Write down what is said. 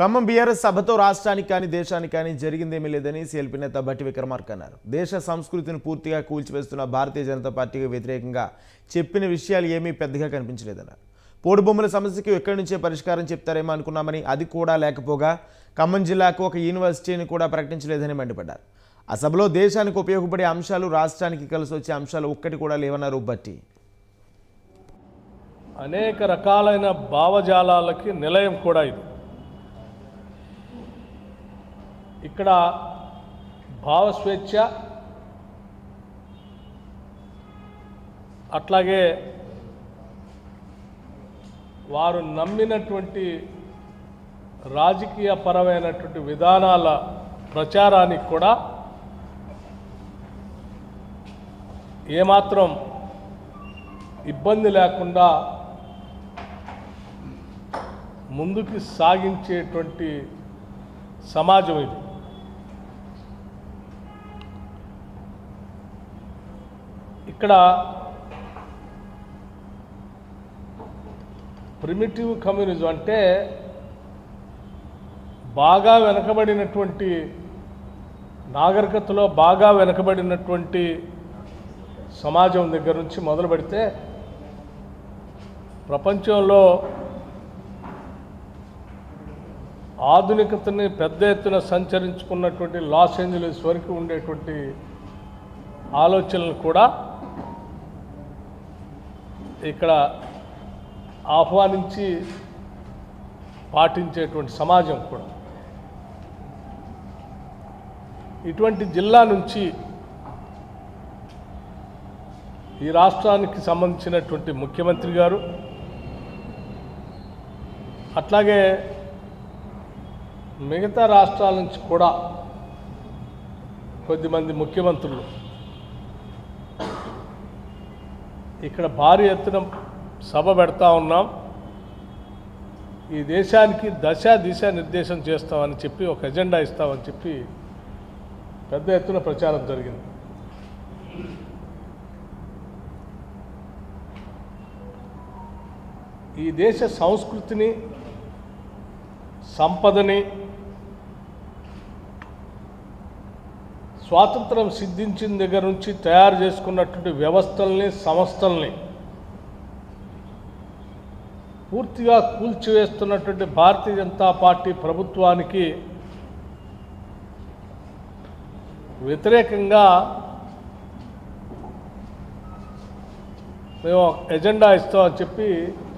Khammam BRS సభతో రాష్ట్రానికి కానీ దేశానికి కానీ జరిగిందేమీ లేదని సీఎల్పీ నేత బట్టి విక్రమార్క అన్నారు దేశ సంస్కృతిని పూర్తిగా కూల్చివేస్తున్న భారతీయ జనతా పార్టీకి వ్యతిరేకంగా చెప్పిన విషయాలు ఏమీ పెద్దగా కనిపించలేదన్నారు పోడు బొమ్మల సమస్యకు ఎక్కడి నుంచే పరిష్కారం చెప్తారేమో అనుకున్నామని అది కూడా లేకపోగా ఖమ్మం జిల్లాకు ఒక యూనివర్సిటీని కూడా ప్రకటించలేదని మండిపడ్డారు ఆ సభలో దేశానికి ఉపయోగపడే అంశాలు రాష్ట్రానికి కలిసి వచ్చే అంశాలు ఒక్కటి కూడా లేవన్నారు బట్టి అనేక రకాలైన భావజాలాలకి నిలయం కూడా ఇది ఇక్కడ భావస్వేచ్ఛ అట్లాగే వారు నమ్మినటువంటి రాజకీయ పరమైనటువంటి విధానాల ప్రచారానికి కూడా ఏమాత్రం ఇబ్బంది లేకుండా ముందుకు సాగించేటువంటి సమాజం ఇది ఇక్కడ ప్రిమిటివ్ కమ్యూనిజం అంటే బాగా వెనకబడినటువంటి నాగరికతలో బాగా వెనకబడినటువంటి సమాజం దగ్గర నుంచి మొదలు పెడితే ప్రపంచంలో ఆధునికతని పెద్ద ఎత్తున సంచరించుకున్నటువంటి లాస్ ఏంజలీస్ వరకు ఉండేటువంటి ఆలోచనలు కూడా ఇక్కడ ఆహ్వానించి పాటించేటువంటి సమాజం కూడా ఇటువంటి జిల్లా నుంచి ఈ రాష్ట్రానికి సంబంధించినటువంటి ముఖ్యమంత్రి గారు అట్లాగే మిగతా రాష్ట్రాల నుంచి కూడా కొద్దిమంది ముఖ్యమంత్రులు ఇక్కడ భారీ ఎత్తున సభ పెడతా ఉన్నాం ఈ దేశానికి దశ దిశ నిర్దేశం చేస్తామని చెప్పి ఒక ఎజెండా ఇస్తామని చెప్పి పెద్ద ఎత్తున ప్రచారం జరిగింది ఈ దేశ సంస్కృతిని సంపదని స్వాతంత్రం సిద్ధించిన దగ్గర నుంచి తయారు చేసుకున్నటువంటి వ్యవస్థల్ని సంస్థల్ని పూర్తిగా కూల్చివేస్తున్నటువంటి భారతీయ జనతా పార్టీ ప్రభుత్వానికి వ్యతిరేకంగా మేము ఎజెండా ఇస్తామని చెప్పి